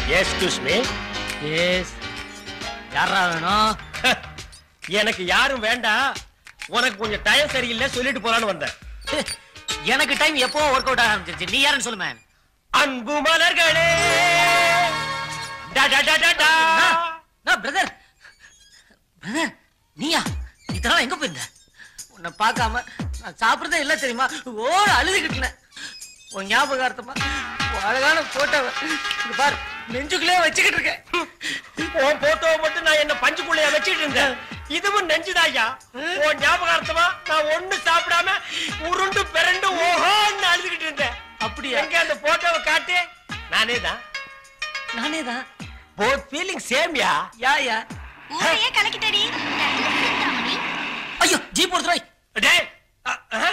Excuse me yes யாரா வேணும் எனக்கு யாரும் வேண்டாம் உனக்கு கொஞ்சம் டைம் சரியில்லை சொல்லிட்டு போலான்னு வந்தேன் எனக்கு டைம் எப்போ ஒர்க் அவுட் ஆக ஆரம்பிச்சிருச்சு நீ யாருன்னு சொல்லு மேன் அன்பு மலர்களே டா, டா, டா, டா, டா. பிரதர் பிரதர் நீயா இத்தனை எங்க போயிருந்த உன்னை பார்க்காம நான் சாப்பிடுறதே இல்ல தெரியுமா ஓட அழுதுகிட்டு உன் ஞாபகார்த்தமா உன் அழகான போட்டோ பாரு நெஞ்சுக்குள்ளே வச்சுக்கிட்டு இருக்கேன் உன் போட்டோவை மட்டும் நான் என்ன பஞ்சுக்குள்ளைய வச்சிட்டு இருந்தேன் இதுவும் நெஞ்சுதாய்யா உன் ஞாபகார்த்தமா நான் ஒண்ணு சாப்பிடாம உருண்டு பிறண்டு ஓஹோன்னு அழுதுகிட்டு இருந்தேன் அப்படியா எங்க அந்த போட்டோவை காட்டு நானே தான் நானே தான் போத் ஃபீலிங் சேம்யா யா யா ஊரையே கலக்கிட்டடி சிந்தாமணி ஐயோ ஜீப் ஒருத்தரை டேய் அ, அஹ.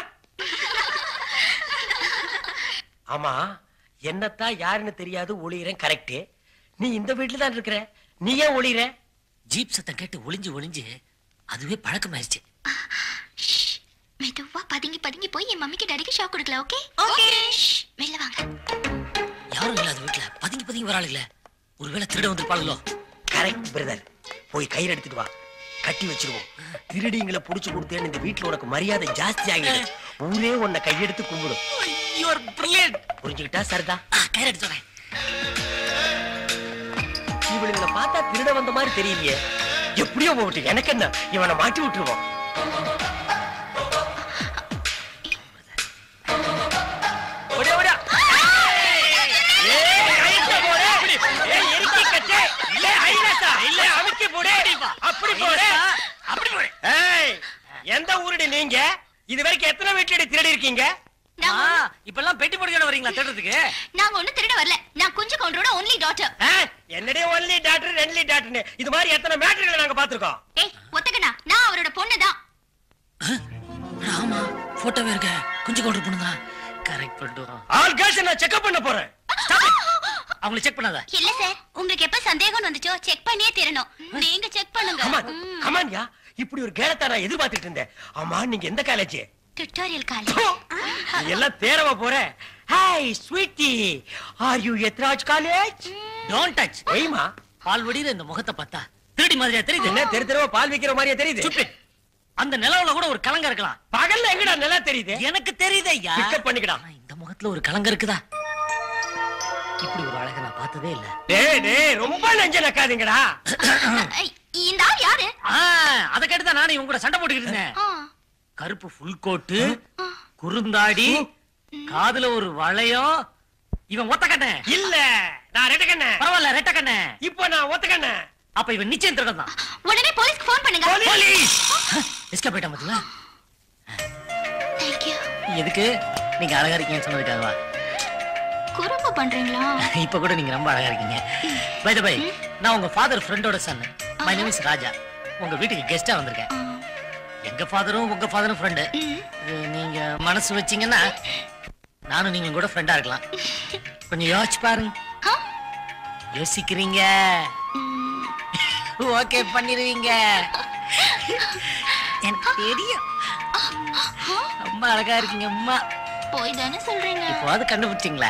ஆமா என்னத்தான் யாருன்னு தெரியாது ஒளியறேன் கரெக்ட் நீ இந்த வீட்டுல தான் இருக்கிற நீ ஏன் ஒளியற ஜீப் சத்தம் கேட்டு ஒளிஞ்சு ஒளிஞ்சு அதுவே பழக்கமாயிருச்சு மெதுவா பதுங்கி பதுங்கி போய் என் மம்மிக்கு டாடிக்கு ஷாக் கொடுக்கல ஓகே ஓகே வெளில வாங்க யாரும் இல்லாத வீட்டுல பதுங்கி பதுங்கி வராளுங்களே ஒருவேளை திருட வந்திருப்பாளுங்களோ கரெக்ட் பிரதர் போய் கயிறு எடுத்துட்டு வா கட்டி வச்சிருவோம் திருடிங்களை புடிச்சு கொடுத்தேன்னு இந்த வீட்டுல உனக்கு மரியாதை ஜாஸ்தி ஆகிடும் ஊரே உன்னை கையெடுத்து கும்பிடும் யூ ஆர் பிரில்லியன்ட் புரிஞ்சுக்கிட்டா சரிதான் கயிறு எடுத்து வரேன் இவனுங்களை பார்த்தா திருட வந்த மாதிரி தெரியலையே எப்படியோ போகட்டும் எனக்கு என்ன இவனை மாட்டி விட்டுருவோம் ஓடியா, ஓடியா. ஏய், கைத்த போடு. ஏய், எரிக்கி கட்டு. ஏய், ஐலசா. அமுக்கி போடு. அப்படி போடு. அப்படி போடு ஏய், எந்த ஊருடி நீங்க இது வரைக்கும் எத்தனை வீட்டுல திருடி இருக்கீங்க நான் ஆ, இப்பெல்லாம் பெட்டி போடுகிற வரீங்களா தேடுறதுக்கு நாங்க ஒண்ணு திருட வரல நான் குஞ்சு கவுண்டரோட ஒன்லி டாட்டர் ஆ, என்னடி ஒன்லி டாக்டர் ரெண்ட்லி டாக்டர்னு இது மாதிரி எத்தனை மேட்டர்களை நாங்க பாத்துருக்கோம் ஏய் ஒத்தக்கண்ணா நான் அவரோட பொண்ணுதான் ஆமா போட்டோவே இருக்க கொஞ்சம் கவுண்டர் பண்ணுதா கரெக்ட் பண்ணிட்டு ஆல் கேர்ள்ஸ் நான் செக்அப் பண்ண போறேன் அவங்கள செக் பண்ணாத இல்ல சார் உங்களுக்கு எப்ப சந்தேகம் வந்துச்சோ செக் பண்ணியே தீரணும் நீங்க செக் பண்ணுங்க கமான் கமான்யா இப்படி ஒரு கேரத்தை நான் எதிர்பார்த்துட்டு இருந்தேன் ஆமா நீங்க எந்த காலேஜ் டுட்டோரியல் காலேஜ் எல்லாம் தேரவா போற hi sweety are you Ethiraj college don't touch ஒய்மா பால் வடியில இந்த முகத்தை பார்த்தா திருடி மாதிரியா தெரியுது என்ன தெரு தெருவா பால் விக்கிற மாதிரியே தெரியுது Stupid. அந்த நிலவுல கூட ஒரு கலங்க இருக்கலாம் பகல்ல எங்கடா நல்லா தெரியுது எனக்கு தெரியுது ஐயா பிக்கப் பண்ணிக்கடா ஆனா இந்த முகத்துல ஒரு கலங்க இருக்குதா இப்படி ஒரு அழகை நான் பார்த்ததே இல்ல டேய் டேய் ரொம்ப நெஞ்ச நக்காதீங்கடா இந்த ஆள் யாரு ஆ, அத கேட்டுதான் நானும் இவங்க கூட சண்டை போட்டுக்கிட்டு இருந்தேன் ஆ, கருப்பு ஃபுல் கோட்டு குறுந்தாடி காதுல ஒரு வளையம் இவன் ஒத்த கண்ணன் இல்ல நான் ரெட்ட கண்ண பரவாயில்ல ரெட்ட கண்ணன் இப்போ நான் ஒத்த கண்ண அப்ப இவன் நிச்சயம் திருடன் தான் உடனே போலீஸ்க்கு ஃபோன் பண்ணுங்க போலீஸ் எஸ்கேப் ஆயிட்டான் பாத்தீங்களா தேங்க்யூ எதுக்கு நீங்க அழகா இருக்கீங்கன்னு சொன்னதுக்காகவா குறும்பு பண்றீங்களா இப்ப கூட நீங்க ரொம்ப அழகா இருக்கீங்க பை பை நான் உங்க ஃபாதர் ஃப்ரெண்டோட son my name is Raja உங்க வீட்டுக்கு கெஸ்டா வந்திருக்கேன் எங்க ஃபாதரும் உங்க ஃபாதரும் ஃப்ரெண்டு நீங்க மனசு வச்சீங்கன்னா நானும் நீங்க கூட ஃப்ரெண்டா இருக்கலாம் கொஞ்சம் யோசிச்சு பாருங்க ஆ? யோசிக்கிறீங்க ஓகே பண்ணிடுவீங்க எனக்கு தெரியும் ரொம்ப அழகா இருக்கீங்க அம்மா போய் தானே சொல்றீங்க இப்போவாது கண்டுபிடிச்சிங்களா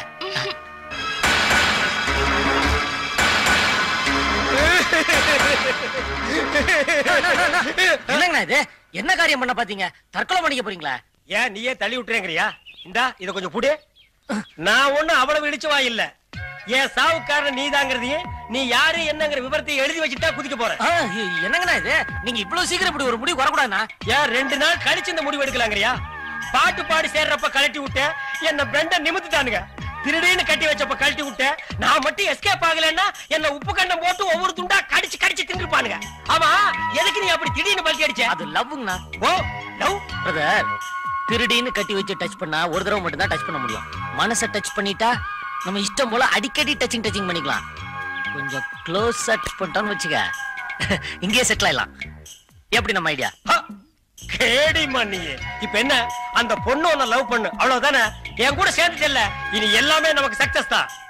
என்னங்கண்ணா இது என்ன காரியம் பண்ண பாத்தீங்க தற்கொலை பண்ணிக்க போறீங்களா ஏன் நீயே தள்ளி விட்டுறேங்கறியா இந்தா இத கொஞ்சம் புடி நான் ஒண்ணு அவ்வளவு இடிச்சுவா இல்ல என் சாவுக்காரன் நீதாங்கிறதையும் நீ யாரு என்னங்கிற விவரத்தை எழுதி வச்சுட்டா குதிக்க போற ஆ, இ- என்னங்கண்ணா இது நீங்க இவ்வளவு சீக்கிரம் இப்படி ஒரு முடிவு வரக்கூடாதுண்ணா ஏன் ரெண்டு நாள் கழிச்சு இந்த முடிவு எடுக்கலாங்கறியா பாட்டு பாடி சேர்றப்ப கழட்டி விட்ட என்ன பெண்ட நிமித்துட்டானுங்க திருடின்னு கட்டி வச்சப்ப கழட்டி விட்ட நான் மட்டும் எஸ்கேப் ஆகலைன்னா என்ன உப்பு கண்டம் போட்டு ஒவ்வொரு துண்டா கடிச்சு கடிச்சு தின்றுப்பானுங்க ஆமா எதுக்கு நீ அப்படி திடீர்னு பல்ட்டி அடிச்ச அது லவ்வுங்கண்ணா ஓ லவ் பிரதர் திருடின்னு கட்டி வச்சு டச் பண்ணா ஒரு தடவை மட்டும் தான் டச் பண்ண முடியும் மனசை டச் பண்ணிட்டா நம்ம இஷ்டம் போல அடிக்கடி டச்சிங் டச்சிங் பண்ணிக்கலாம் கொஞ்சம் க்ளோஸ் டச் பண்ணிட்டோம்னு வச்சுக்க இங்கேயே செட்டில் ஆயிடலாம் எப்படி நம்ம ஐடியா ஹ! கேடிம்மா நீ இப்ப என்ன அந்த பொண்ணு உன்னை லவ் பண்ணு அவ்வளவுதானே என் கூட சேர்ந்துட்டல்ல இனி எல்லாமே நமக்கு சக்சஸ் தான்